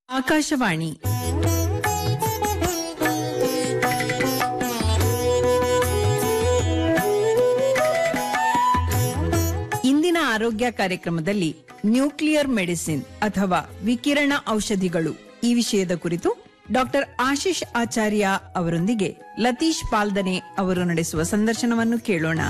ಆಕಾಶವಾಣಿ ಇಂದಿನ ಆರೋಗ್ಯ ಕಾರ್ಯಕ್ರಮದಲ್ಲಿ ನ್ಯೂಕ್ಲಿಯರ್ ಮೆಡಿಸಿನ್ ಅಥವಾ ವಿಕಿರಣ ಔಷಧಿಗಳು ಈ ವಿಷಯದ ಕುರಿತು ಡಾಕ್ಟರ್ ಆಶೀಶ್ ಆಚಾರ್ಯ ಅವರೊಂದಿಗೆ ಲತೀಶ್ ಪಾಲ್ದನೆ ಅವರು ನಡೆಸುವ ಸಂದರ್ಶನವನ್ನು ಕೇಳೋಣ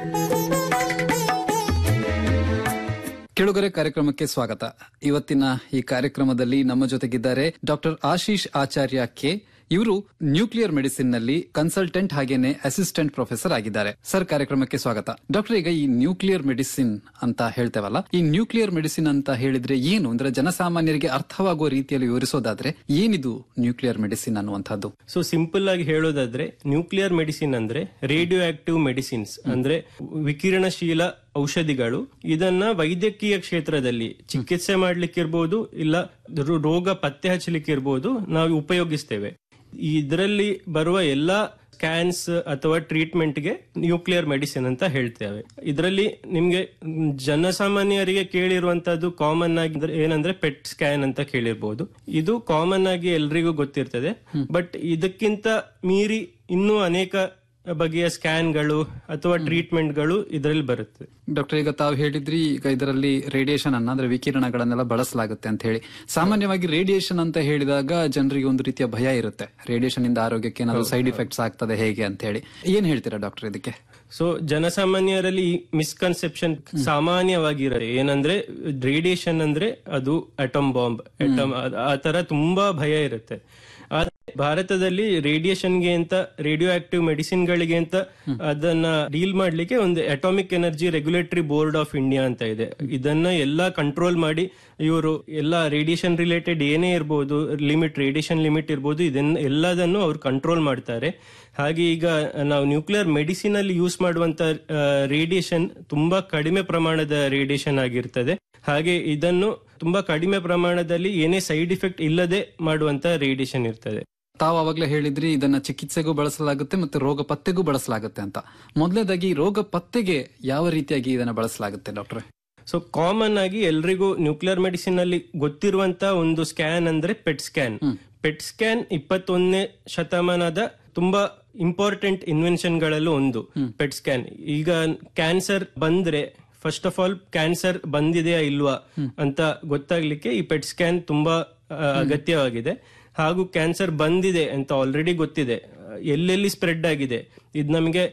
ಕೆಳುಗರೆ ಕಾರ್ಯಕ್ರಮಕ್ಕೆ ಸ್ವಾಗತ ಇವತ್ತಿನ ಈ ಕಾರ್ಯಕ್ರಮದಲ್ಲಿ ನಮ್ಮ ಜೊತೆಗಿದ್ದಾರೆ ಡಾಕ್ಟರ್ ಆಶೀಶ್ ಆಚಾರ್ಯ ಕೆ ಇವರು ನ್ಯೂಕ್ಲಿಯರ್ ಮೆಡಿಸಿನ್ ನಲ್ಲಿ ಕನ್ಸಲ್ಟೆಂಟ್ ಹಾಗೇನೆ ಅಸಿಸ್ಟೆಂಟ್ ಪ್ರೊಫೆಸರ್ ಆಗಿದ್ದಾರೆ ಸರ್ ಕಾರ್ಯಕ್ರಮಕ್ಕೆ ಸ್ವಾಗತ ಡಾಕ್ಟರ್ ಈಗ ಈ ನ್ಯೂಕ್ಲಿಯರ್ ಮೆಡಿಸಿನ್ ಅಂತ ಹೇಳ್ತೇವಲ್ಲ ಈ ನ್ಯೂಕ್ಲಿಯರ್ ಮೆಡಿಸಿನ್ ಅಂತ ಹೇಳಿದ್ರೆ ಏನು ಅಂದ್ರೆ ಜನಸಾಮಾನ್ಯರಿಗೆ ಅರ್ಥವಾಗುವ ರೀತಿಯಲ್ಲಿ ವಿವರಿಸೋದಾದ್ರೆ ಏನಿದು ನ್ಯೂಕ್ಲಿಯರ್ ಮೆಡಿಸಿನ್ ಅನ್ನುವಂಥದ್ದು ಸೊ ಸಿಂಪಲ್ ಆಗಿ ಹೇಳೋದಾದ್ರೆ ನ್ಯೂಕ್ಲಿಯರ್ ಮೆಡಿಸಿನ್ ಅಂದ್ರೆ ರೇಡಿಯೋ ಆಕ್ಟಿವ್ ಮೆಡಿಸಿನ್ಸ್ ಅಂದ್ರೆ ವಿಕಿರಣಶೀಲ ಔಷಧಿಗಳು ಇದನ್ನ ವೈದ್ಯಕೀಯ ಕ್ಷೇತ್ರದಲ್ಲಿ ಚಿಕಿತ್ಸೆ ಮಾಡ್ಲಿಕ್ಕಿರ್ಬೋದು ಇಲ್ಲ ರೋ- ರೋಗ ಪತ್ತೆ ಹಚ್ಚಲಿಕ್ಕಿರ್ಬೋದು ನಾವು ಉಪಯೋಗಿಸ್ತೇವೆ ಇದರಲ್ಲಿ ಬರುವ ಎಲ್ಲಾ ಸ್ಕ್ಯಾನ್ಸ್ ಅಥವಾ ಟ್ರೀಟ್ಮೆಂಟ್ಗೆ ನ್ಯೂಕ್ಲಿಯರ್ ಮೆಡಿಸಿನ್ ಅಂತ ಹೇಳ್ತೇವೆ ಇದರಲ್ಲಿ ನಿಮ್ಗೆ ಮ್, ಜನಸಾಮಾನ್ಯರಿಗೆ ಕೇಳಿರುವಂತದ್ದು ಕಾಮನ್ ಆಗಿ ಅಂದ್ರೆ ಏನಂದ್ರೆ ಪೆಟ್ ಸ್ಕ್ಯಾನ್ ಅಂತ ಕೇಳಿರ್ಬೋದು ಇದು ಕಾಮನ್ ಆಗಿ ಎಲ್ರಿಗೂ ಗೊತ್ತಿರ್ತದೆ ಬಟ್ ಇದಕ್ಕಿಂತ ಮೀರಿ ಇನ್ನೂ ಅನೇಕ ಬಗೆಯ ಸ್ಕ್ಯಾನ್ಗಳು ಅಥವಾ ಟ್ರೀಟ್ಮೆಂಟ್ಗಳು ಇದರಲ್ಲಿ ಬರುತ್ತೆ ಡಾಕ್ಟರ್ ಈಗ ತಾವು ಹೇಳಿದ್ರಿ ಈಗ ಇದರಲ್ಲಿ ರೇಡಿಯೇಷನ್ ಅನ್ನ ಅಂದ್ರೆ ವಿಕಿರಣಗಳನ್ನೆಲ್ಲ ಬಳಸಲಾಗುತ್ತೆ ಅಂತ ಹೇಳಿ ಸಾಮಾನ್ಯವಾಗಿ ರೇಡಿಯೇಷನ್ ಅಂತ ಹೇಳಿದಾಗ ಜನರಿಗೆ ಒಂದು ರೀತಿಯ ಭಯ ಇರುತ್ತೆ ರೇಡಿಯೇಷನ್ ಇಂದ ಆರೋಗ್ಯಕ್ಕೆ ಏನಾದ್ರು ಸೈಡ್ ಇಫೆಕ್ಟ್ಸ್ ಆಗ್ತದೆ ಹೇಗೆ ಅಂತ ಹೇಳಿ ಏನ್ ಹೇಳ್ತೀರಾ ಡಾಕ್ಟರ್ ಇದಕ್ಕೆ ಸೊ ಜನಸಾಮಾನ್ಯರಲ್ಲಿ ಮಿಸ್ಕನ್ಸೆಪ್ಷನ್ ಸಾಮಾನ್ಯವಾಗಿರೋ ಏನಂದ್ರೆ ರೇಡಿಯೇಷನ್ ಅಂದ್ರೆ ಅದು ಅಟಮ್ ಬಾಂಬ್ ಅಟಮ್ ಆ ತರ ತುಂಬಾ ಭಯ ಇರುತ್ತೆ ಆದ್ರೆ ಭಾರತದಲ್ಲಿ ರೇಡಿಯೇಷನ್ಗೆ ಅಂತ ರೇಡಿಯೋ ಆಕ್ಟಿವ್ ಮೆಡಿಸಿನ್ಗಳಿಗೆ ಅಂತ ಅದನ್ನ ಡೀಲ್ ಮಾಡ್ಲಿಕ್ಕೆ ಒಂದು atomic energy regulatory board of India ಅಂತ ಇದೆ ಇದನ್ನ ಎಲ್ಲ ಕಂಟ್ರೋಲ್ ಮಾಡಿ ಇವರು ಎಲ್ಲ ರೇಡಿಯೇಷನ್ ರಿಲೇಟೆಡ್ ಏನೇ ಇರ್ಬೋದು ಲಿಮಿಟ್ ರೇಡಿಯೇಷನ್ ಲಿಮಿಟ್ ಇರ್ಬೋದು ಇದನ್ನ ಎಲ್ಲದನ್ನು ಅವ್ರು ಕಂಟ್ರೋಲ್ ಮಾಡ್ತಾರೆ ಹಾಗೆ ಈಗ ನಾವು ನ್ಯೂಕ್ಲಿಯರ್ ಮೆಡಿಸಿನ್ ಅಲ್ಲಿ ಯೂಸ್ ಮಾಡುವಂತ ರೇಡಿಯೇಷನ್ ತುಂಬಾ ಕಡಿಮೆ ಪ್ರಮಾಣದ ರೇಡಿಯೇಷನ್ ಆಗಿರ್ತದೆ ಹಾಗೆ ಇದನ್ನು ತುಂಬಾ ಕಡಿಮೆ ಪ್ರಮಾಣದಲ್ಲಿ ಏನೇ ಸೈಡ್ ಇಫೆಕ್ಟ್ ಇಲ್ಲದೆ ಮಾಡುವಂತ ರೇಡಿಯೇಷನ್ ಇರ್ತದೆ ತಾವು ಅವಾಗಲೇ ಹೇಳಿದ್ರಿ ಇದನ್ನ ಚಿಕಿತ್ಸೆಗೂ ಬಳಸಲಾಗುತ್ತೆ ಮತ್ತೆ ರೋಗ ಪತ್ತೆಗೂ ಬಳಸಲಾಗುತ್ತೆ ಅಂತ ಮೊದಲನೇದಾಗಿ ರೋಗ ಪತ್ತೆಗೆ ಯಾವ ರೀತಿಯಾಗಿ ಇದನ್ನ ಬಳಸಲಾಗುತ್ತೆ ಡಾಕ್ಟ್ರೆ ಸೊ ಕಾಮನ್ ಆಗಿ ಎಲ್ರಿಗೂ ನ್ಯೂಕ್ಲಿಯರ್ ಮೆಡಿಸಿನ್ ಅಲ್ಲಿ ಗೊತ್ತಿರುವಂತ ಒಂದು ಸ್ಕ್ಯಾನ್ ಅಂದ್ರೆ ಪೆಟ್ ಸ್ಕ್ಯಾನ್ ಪೆಟ್ ಸ್ಕ್ಯಾನ್ ಇಪ್ಪತ್ತೊಂದನೇ ಶತಮಾನದ ತುಂಬಾ ಇಂಪಾರ್ಟೆಂಟ್ ಇನ್ವೆನ್ಷನ್ ಗಳಲ್ಲೂ ಒಂದು ಪೆಟ್ ಸ್ಕ್ಯಾನ್ ಈಗ ಕ್ಯಾನ್ಸರ್ ಬಂದ್ರೆ ಫಸ್ಟ್ ಆಫ್ ಆಲ್ ಕ್ಯಾನ್ಸರ್ ಬಂದಿದೆಯಾ ಇಲ್ವಾ ಅಂತ ಗೊತ್ತಾಗ್ಲಿಕ್ಕೆ ಈ ಪೆಟ್ ಸ್ಕ್ಯಾನ್ ತುಂಬಾ ಆ, ಅಗತ್ಯವಾಗಿದೆ ಹಾಗೂ ಕ್ಯಾನ್ಸರ್ ಬಂದಿದೆ ಅಂತ ಆಲ್ರೆಡಿ ಗೊತ್ತಿದೆ ಎಲ್ಲೆಲ್ಲಿ ಸ್ಪ್ರೆಡ್ ಆಗಿದೆ ಇದು ನಮಗೆ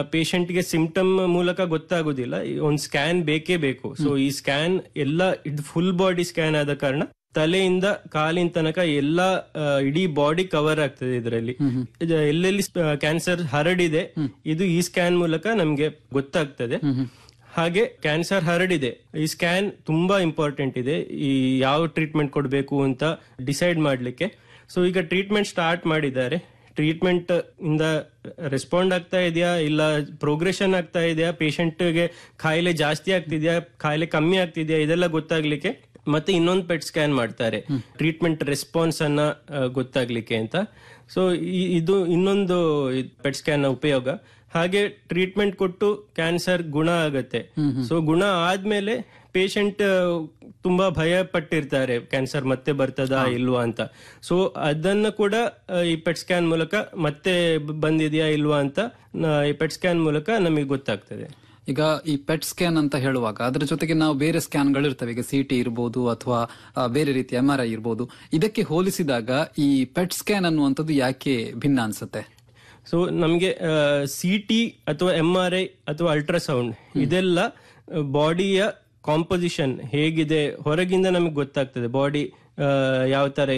ಗೆ ಸಿಂಪ್ಟಮ್ ಮೂಲಕ ಗೊತ್ತಾಗೋದಿಲ್ಲ ಒಂದು ಸ್ಕ್ಯಾನ್ ಬೇಕೇ ಬೇಕು ಸೊ ಈ ಸ್ಕ್ಯಾನ್ ಎಲ್ಲ ಇದು ಫುಲ್ ಬಾಡಿ ಸ್ಕ್ಯಾನ್ ಆದ ಕಾರಣ ತಲೆಯಿಂದ ಕಾಲಿನ ತನಕ ಎಲ್ಲ ಆ, ಇಡೀ ಬಾಡಿ ಕವರ್ ಆಗ್ತದೆ ಇದರಲ್ಲಿ ಇದು ಎಲ್ಲೆಲ್ಲಿ ಕ್ಯಾನ್ಸರ್ ಹರಡಿದೆ ಇದು ಈ ಸ್ಕ್ಯಾನ್ ಮೂಲಕ ನಮ್ಗೆ ಗೊತ್ತಾಗ್ತದೆ ಹಾಗೆ ಕ್ಯಾನ್ಸರ್ ಹರಡಿದೆ ಈ ಸ್ಕ್ಯಾನ್ ತುಂಬಾ ಇಂಪಾರ್ಟೆಂಟ್ ಇದೆ ಈ ಯಾವ ಟ್ರೀಟ್ಮೆಂಟ್ ಕೊಡಬೇಕು ಅಂತ ಡಿಸೈಡ್ ಮಾಡ್ಲಿಕ್ಕೆ ಸೊ ಈಗ ಟ್ರೀಟ್ಮೆಂಟ್ ಸ್ಟಾರ್ಟ್ ಮಾಡಿದ್ದಾರೆ ಟ್ರೀಟ್ಮೆಂಟ್ ಇಂದ ರೆಸ್ಪಾಂಡ್ ಆಗ್ತಾ ಇದೆಯಾ ಇಲ್ಲ ಪ್ರೋಗ್ರೆಷನ್ ಆಗ್ತಾ ಇದೆಯಾ ಗೆ ಕಾಯಿಲೆ ಜಾಸ್ತಿ ಆಗ್ತಿದ್ಯಾ ಕಾಯಿಲೆ ಕಮ್ಮಿ ಆಗ್ತಿದ್ಯಾ ಇದೆಲ್ಲ ಗೊತ್ತಾಗ್ಲಿಕ್ಕೆ ಮತ್ತೆ ಇನ್ನೊಂದು ಪೆಟ್ ಸ್ಕ್ಯಾನ್ ಮಾಡ್ತಾರೆ ಟ್ರೀಟ್ಮೆಂಟ್ ರೆಸ್ಪಾನ್ಸ್ ಅನ್ನ ಆ, ಗೊತ್ತಾಗ್ಲಿಕ್ಕೆ ಅಂತ ಸೊ ಇದು ಇನ್ನೊಂದು ಪೆಟ್ ಸ್ಕ್ಯಾನ್ ನ ಉಪಯೋಗ ಹಾಗೆ ಟ್ರೀಟ್ಮೆಂಟ್ ಕೊಟ್ಟು ಕ್ಯಾನ್ಸರ್ ಗುಣ ಆಗತ್ತೆ ಸೊ ಗುಣ ಆದ್ಮೇಲೆ ಪೇಷಂಟ್ ತುಂಬಾ ಭಯ ಪಟ್ಟಿರ್ತಾರೆ ಕ್ಯಾನ್ಸರ್ ಮತ್ತೆ ಬರ್ತದಾ ಇಲ್ವಾ ಅಂತ ಸೊ ಅದನ್ನ ಕೂಡ ಆ, ಈ ಪೆಟ್ ಸ್ಕ್ಯಾನ್ ಮೂಲಕ ಮತ್ತೆ ಬ- ಬಂದಿದ್ಯಾ ಇಲ್ವಾ ಅಂತ ನ- ಈ ಪೆಟ್ ಸ್ಕ್ಯಾನ್ ಮೂಲಕ ನಮಗೆ ಗೊತ್ತಾಗ್ತದೆ ಈಗ ಈ ಪೆಟ್ ಸ್ಕ್ಯಾನ್ ಅಂತ ಹೇಳುವಾಗ ಅದ್ರ ಜೊತೆಗೆ ನಾವು ಬೇರೆ ಸ್ಕ್ಯಾನ್ಗಳು ಇರ್ತವೆ ಈಗ ಸಿಟಿ ಇರ್ಬೋದು ಅಥವಾ ಆ, ಬೇರೆ ರೀತಿ ಎಂ ಆರ್ ಐ ಇರ್ಬೋದು ಇದಕ್ಕೆ ಹೋಲಿಸಿದಾಗ ಈ ಪೆಟ್ ಸ್ಕ್ಯಾನ್ ಅನ್ನುವಂಥದ್ದು ಯಾಕೆ ಭಿನ್ನ ಅನ್ಸುತ್ತೆ ಸೊ ನಮಗೆ ಸಿ ಟಿ ಅಥವಾ ಎಂ ಆರ್ ಐ ಅಥವಾ ಅಲ್ಟ್ರಾಸೌಂಡ್ ಇದೆಲ್ಲ ಬಾಡಿಯ ಕಾಂಪೋಸಿಷನ್ ಹೇಗಿದೆ ಹೊರಗಿಂದ ನಮಗೆ ಗೊತ್ತಾಗ್ತದೆ ಬಾಡಿ ಯಾವ ತರ